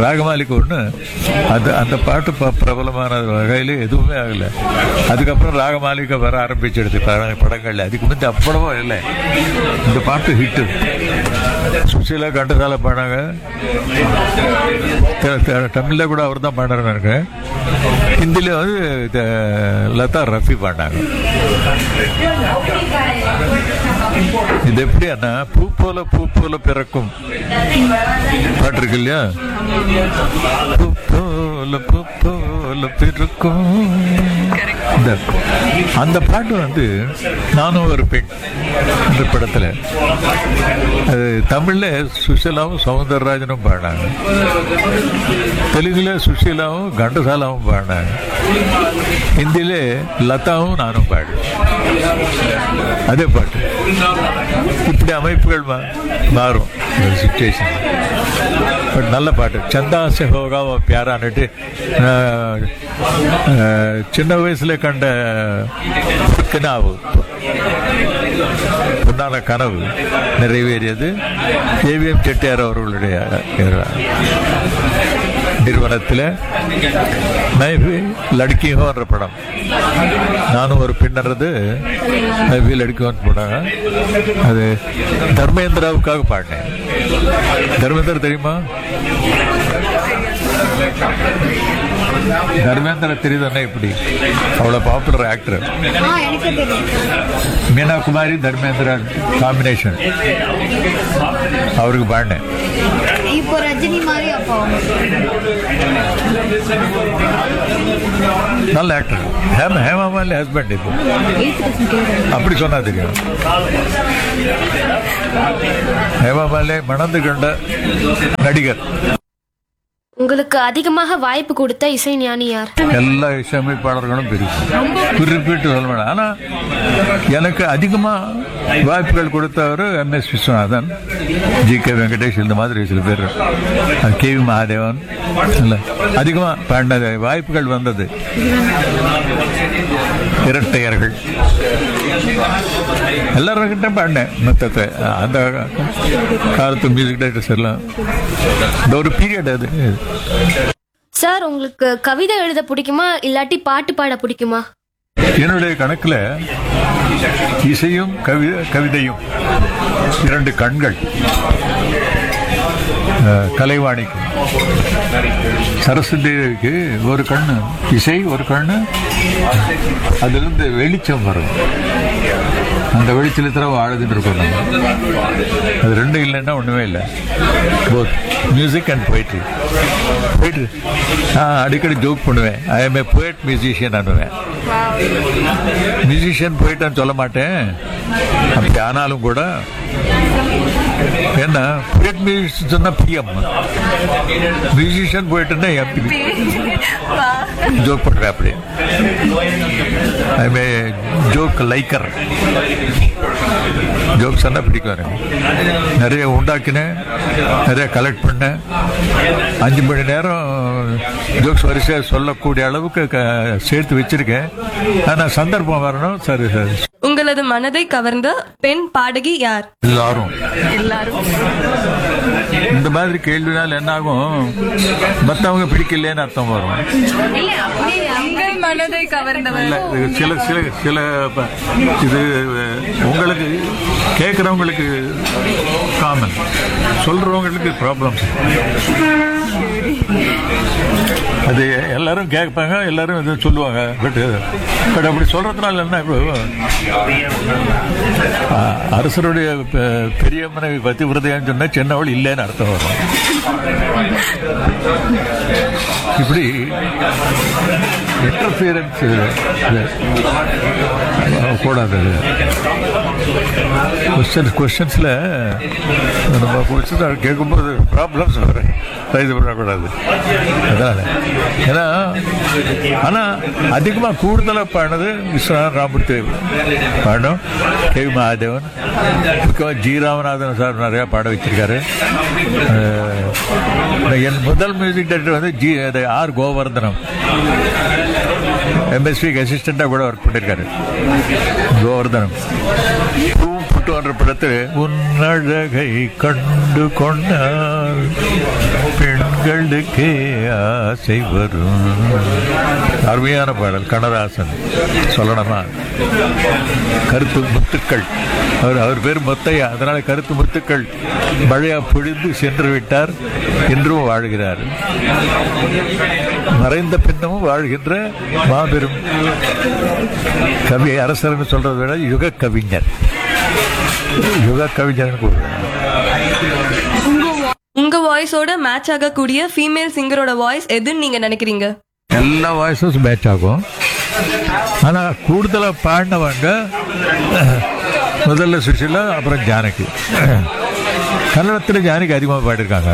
ராகமாலிக்கு ஒன்று அந்த அந்த பாட்டு ப- பிரபலமான வகையில் எதுவுமே ஆகலை அதுக்கப்புறம் ராகமாலிகை வர ஆரம்பிச்சிடுது பட- படங்கள்ல அதுக்கு முந்தி அவ்வளவோ இல்லை இந்த பாட்டு ஹிட்டு சுசீலா கண்டசால பாடாங்க தமிழ்ல கூட அவர் தான் பாடுறாரு எனக்கு ஹிந்தியில் வந்து த- லதா ரஃபி பாடினாங்க இது எப்படி அண்ணா பூ போல பூ போல பிறக்கும் பாட்டு இருக்கு இல்லையா பூ போல பூ போல பிறக்கும் இந்த அந்த பாட்டு வந்து நானும் ஒரு பெண் என்ற படத்துல அது தமிழ்ல சுஷீலாவும் சவுந்தரராஜனும் பாடினாங்க தெலுங்குல சுஷீலாவும் கண்டசாலாவும் பாடினாங்க ஹிந்தியில லதாவும் நானும் பாடு அதே பாட்டு இப்படி அமைப்புகள் மா- மாறும் சுச்சுவேஷன் பட் நல்ல பாட்டு சந்தா சே ஹோகா வோ பியாரான்னுட்டு ஆஹ், ஆஹ், சின்ன வயசுல கண்ட கினாவு பொன்னான கனவு நிறைவேறியது ஏவிஎம் செட்டியார் அவர்களுடைய நிறுவனத்தில் மைபி லடுக்கியோன்ற படம் நானும் ஒரு பின்னறது மைபி லடுக்கியோன்னு போனாங்க அது தர்மேந்திராவுக்காக பாடினேன் தர்மேந்திரா தெரியுமா தர்மேந்திரா தெரியுதுன்னா இப்படி அவ்வளோ பாப்புலர் ஆக்டர் ஆ எனக்கு தெரியும் மீனா குமாரி தர்மேந்திரா காம்பினேஷன் அவருக்கு பாடினேன் இப்போ ரஜினி மாதிரி அப்போ நல்ல ஆக்டர் ஹேம ஹேமாமாலி ஹஸ்பண்ட் இது எயித்து பர்சன்ட் கேட்குறேன் அப்படி சொன்னா தெரியும் ஹேமாமாலே மணந்து கண்ட நடிகர் உங்களுக்கு அதிகமாக வாய்ப்பு கொடுத்த இசைஞானி யார் எல்லா இசையமைப்பாளர்களும் பெருசு குறிப்பிட்டு சொல்ல வேண்டாம் ஆனா எனக்கு அதிகமா வாய்ப்புகள் கொடுத்தவர் M S Viswanathan G K Venkatesh இந்த மாதிரி சில பேர் கே வி மகாதேவன் இல்ல அதிகமா பாடினது வாய்ப்புகள் வந்தது இரட்டையர்கள் எல்லாருக்கிட்ட பாடினேன் மொத்தத்தை அந்த காலத்து மியூசிக் டைரக்டர்ஸ் எல்லாம் இந்த ஒரு பீரியட் அது சார் உங்களுக்கு கவிதை எழுத பிடிக்குமா இல்லாட்டி பாட்டு பாட பிடிக்குமா என்னுடைய கணக்குல இசையும் கவிதை கவிதையும் இரண்டு கண்கள் அஹ், கலைவாணிக்கு சரஸ்வதிக்கு ஒரு கண்ணு இசை ஒரு கண்ணு அதிலிருந்து வெளிச்சம் வரும் அந்த வெளிச்சத்தில் ஆழுதுன்னு இருக்கோம் நம்ம அது ரெண்டும் இல்லைன்னா ஒண்ணுமே இல்லை both music and poetry poetry நான் அடிக்கடி ஜோக் பண்ணுவேன் I am a poet musician அனுவேன் மியூசிஷியன் போயிட்டான்னு சொல்ல மாட்டேன் அப்படி ஆனாலும் கூட என்ன போயட் மியூசிஷியன் சொன்னா பிஎம் மியூசிஷியன் போயிட்டுன்னா எம்பி ஜோக் பண்றேன் அப்படி I may joke liker jokes எல்லாம் பிடிக்கும் எனக்கு நிறைய உண்டாக்கினேன் நிறைய கலெக்ட் பண்ணேன் அஞ்சு மணி நேரம் ஜோக்ஸ் வரிசையாக சொல்லக்கூடிய அளவுக்கு க- சேர்த்து வச்சிருக்கேன் ஆனால் சந்தர்ப்பம் வரணும் சரி சரி உங்களது மனதை கவர்ந்த பெண் பாடகி யார் எல்லாரும் இந்த மாதிரி கேள்வினால என்ன ஆகும் மற்றவங்க பிடிக்கலையேன்னு அர்த்தம் வரும் உங்கள் மனதை கவர்ந்தவர் இல்ல, இது சில சில சில ப- இது உங்களுக்கு கேட்குறவங்களுக்கு காமன் சொல்றவங்களுக்கு ப்ராப்ளம்ஸ் அது எல்லாரும் கேட்பாங்க எல்லாரும் இது சொல்லுவாங்க பட் பட் அப்படி சொல்றதுனால என்ன இப்போ அ- அரசருடைய பெ- பெரிய மனைவி பத்தி விரதையான்னு சொன்னா சின்னவள் இல்லைன்னு அர்த்தம் வரும் இப்படி இன்டர்ஃபியரன்ஸ் கூடாது கொஸ்டின்ஸ் கொஸ்டின்ஸில் நம்ம கொஸ்டின் கேட்கும்போது ப்ராப்ளம்ஸ் வரும் இது பண்ணக்கூடாது அதனால ஏன்னா ஆனால் அதிகமாக கூடுதலாக பாடினது விஸ்வநாதன் ராமூர்த்தி பாடம் கே வி மகாதேவன் முக்கியமாக ஜி ராமநாதன் சார் நிறையா பாட வச்சிருக்காரு அஹ், என் முதல் மியூசிக் டைரக்டர் வந்து ஜி அது ஆர் கோவர்தனம் எம்எஸ்பிக்கு அசிஸ்டண்டாக கூட ஒர்க் பண்ணியிருக்காரு கோவர்தனம் பூவும் புட்டுன்ற படத்தில் உன்னழகை கண்டு கொண்டால் பெண் பெண்களுக்கே ஆசை வரும் அருமையான பாடல் கண்ணதாசன் சொல்லணுமா கருத்து முத்துக்கள் அவர் அவர் பேர் முத்தையா அதனால கருத்து முத்துக்கள் மழையா பொழிந்து சென்று விட்டார் என்றும் வாழ்கிறார் மறைந்த பின்னமும் வாழ்கின்ற மாபெரும் கவி அரசர்னு சொல்றதை விட யுக கவிஞர் யுக கவிஞர்னு கூறுவேன் உங்க வாய்ஸோட மேட்ச் ஆகக்கூடிய ஃபீமேல் சிங்கரோட வாய்ஸ் எதுன்னு நீங்க நினைக்கிறீங்க எல்லா வாய்ஸும் மேட்ச் ஆகும் ஆனா கூடுதலா பாடினவங்க முதல்ல சுஷிலா அப்புறம் ஜானகி கன்னடத்தில் ஜானகி அதிகமாக பாடியிருக்காங்க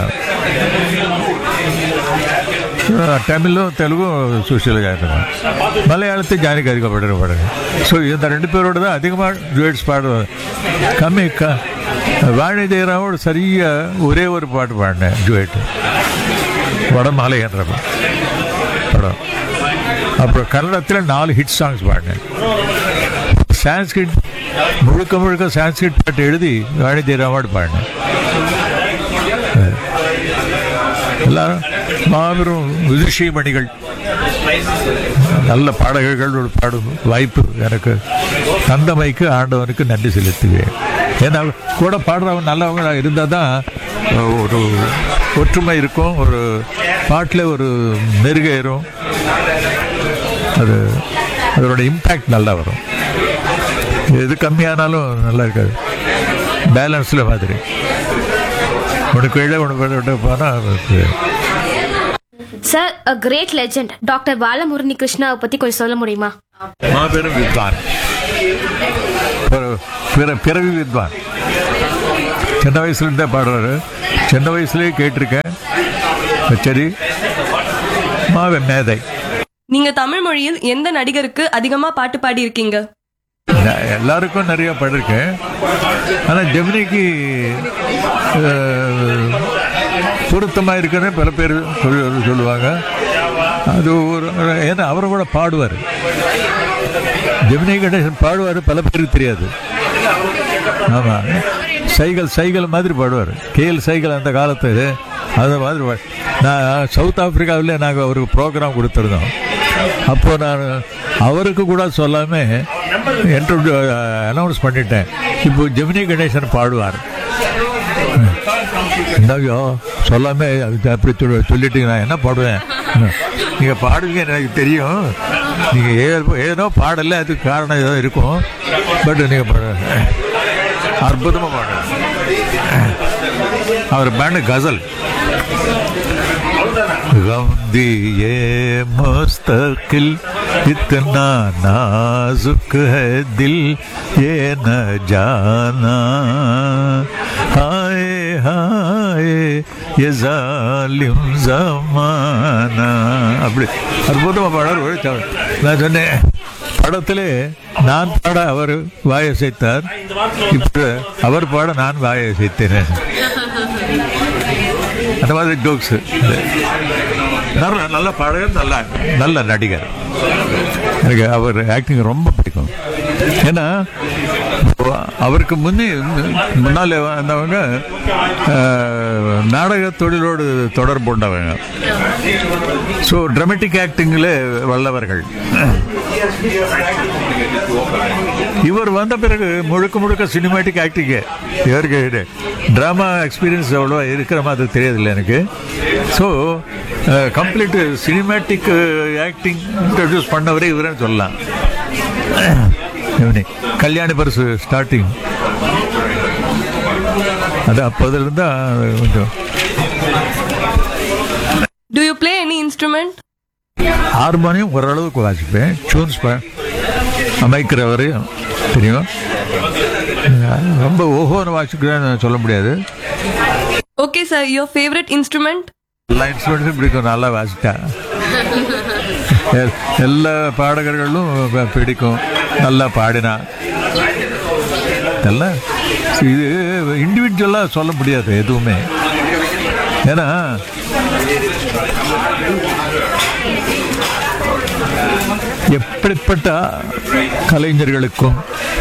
தமிழும் தெலுங்கும் சுஷிலா ஜானகம் மலையாளத்தில் ஜானகி அதிகமாக பாடுற பாடுங்க ஸோ இந்த ரெண்டு பேரோட தான் அதிகமாக டுவேட்ஸ் பாடுவாங்க கம்மி க வாணி ஜெயராமோட சரியா ஒரே ஒரு பாட்டு பாடினேன் டுவேட்டு வடமாலை என்ற படம் அப்புறம் கன்னடத்தில் நாலு ஹிட் சாங்ஸ் பாடினேன் சான்ஸ்கிரிட் முழுக்க முழுக்க சான்ஸ்கிரிட் பாட்டு எழுதி வாணி ஜெயராமோடு பாடினேன் எல்லாரும் மாபெரும் விதுஷி மணிகள் நல்ல பாடகர்களோடு பாடும் வாய்ப்பு எனக்கு தந்தமைக்கு ஆண்டவனுக்கு நன்றி செலுத்துவேன் ஏன்னா கூட பாடுறவங்க நல்லவங்க இருந்தால் தான் ஒரு ஒற்றுமை இருக்கும் ஒரு பாட்டில் ஒரு நெருகேறும் அது அதோட இம்பேக்ட் நல்லா வரும் எது கம்மியானாலும் நல்லா இருக்காது பேலன்ஸில் மாதிரி உனக்கு இழ உனக்கு விட போனால் sir a great legend doctor Balamurali கிருஷ்ணாவை பத்தி கொஞ்சம் சொல்ல முடியுமா மாபெரும் வித்வான் ஒரு பிற பிறவி வித்வான் சின்ன வயசுல இருந்தே பாடுறாரு சின்ன வயசுலயே கேட்டிருக்கேன் சரி மாவ மேதை நீங்க தமிழ் மொழியில் எந்த நடிகருக்கு அதிகமா பாட்டு பாடி இருக்கீங்க நான் எல்லாருக்கும் நிறைய பாடிருக்கேன் ஆனால் ஜெமினிக்கு பொருத்தமாக இருக்குன்னு பல பேர் சொல்லி- சொல்லுவாங்க அது ஒரு ஏன்னா அவரை கூட பாடுவார் ஜெமினி கணேசன் பாடுவார் பல பேருக்கு தெரியாது ஆமாம் சைகள் சைகள் மாதிரி பாடுவார் கேஎல் சைகள் அந்த காலத்து அது மாதிரி பா- நான் சவுத் ஆப்பிரிக்காவில் நாங்கள் ஒரு ப்ரோக்ராம் கொடுத்துருந்தோம் அப்போ நான் அவருக்கு கூட சொல்லாம இன்ட்ரோடியூ அனௌன்ஸ் பண்ணிட்டேன் இப்போ ஜெமினி கணேசன் பாடுவார் என்னையோ சொல்லாம அது அப்படி சொல்லி- சொல்லிட்டு நான் என்ன பாடுவேன் நீங்க பாடுவீங்க எனக்கு தெரியும் நீங்க ஏ- ஏதோ பாடல அதுக்கு காரணம் ஏதோ இருக்கும் பட் நீங்க பாடு- அற்புதமா பாடுங்க அவர் பேண்டு கசல் गम दिए मुस्तकिल इतना नाजुक है दिल ये न जाना हाय हाय ये जालिम जमाना அப்படி அற்புதமாக பாடார் ஒழிச்சார் நான் சொன்னேன் படத்திலே நான் பாட அவர் வாயை அசைத்தார் இப்போ அவர் பாட நான் வாயை அசைத்தேன் அந்த மாதிரி ஜோக்ஸ் நல்ல நல்ல பாடகர் நல்ல நல்ல நடிகர் எனக்கு அவர் ஆக்டிங் ரொம்ப பிடிக்கும் ஏன்னா அவருக்கு முன்னே முன்னால் வந்தவங்க அஹ், நாடக தொழிலோடு தொடர்பு கொண்டவங்க ஸோ ட்ராமட்டிக் ஆக்டிங்கில் வல்லவர்கள் இவர் வந்த பிறகு முழுக்க முழுக்க சினிமேட்டிக் ஆக்டிங் இவருக்கு ட்ராமா எக்ஸ்பீரியன்ஸ் அவ்வளோ இருக்கிற மாதிரி தெரியதில்லை எனக்கு so complete cinematic acting introduce பண்ணவரே இவரேன்னு சொல்லலாம் இவனே கல்யாணி பரிசு ஸ்டார்டிங் அது அப்போதுலேருந்து கொஞ்சம் do you play any instrument harmonium ஓரளவுக்கு வாசிப்பேன் டியூன்ஸ் அமைக்கிறவர் தெரியும் ரொம்ப ஓஹோன்னு வாசிக்கிறேன்னு சொல்ல முடியாது okay sir your favourite instrument எல்லா இன்ஸ்ட்ருமெண்ட்ஸும் பிடிக்கும் நல்லா வாசிட்டா எ- எல்லா பாடகர்களும் ப- பிடிக்கும் நல்லா பாடினா இதெல்லாம் இது இண்டிவிஜுவலாக சொல்ல முடியாது எதுவுமே ஏன்னா எப்படிப்பட்ட கலைஞர்களுக்கும்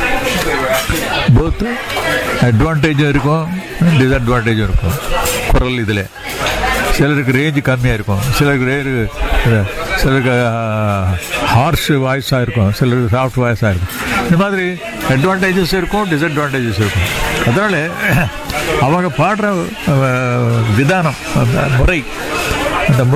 போத் அட்வான்டேஜும் இருக்கும் டிஸ்அட்வான்டேஜும் இருக்கும் குரல் இதில் சிலருக்கு ரேஞ்சு கம்மியாக இருக்கும் சிலருக்கு ரேரு சிலருக்கு ஹார்ஷ் வாய்ஸாக இருக்கும் சிலருக்கு சாஃப்ட் வாய்ஸாக இருக்கும் இந்த மாதிரி அட்வான்டேஜஸ் இருக்கும் டிஸ்அட்வான்டேஜஸ் இருக்கும் அதனால் அவங்க பாடுற அஹ், விதானம் அந்த முறை அந்த முறை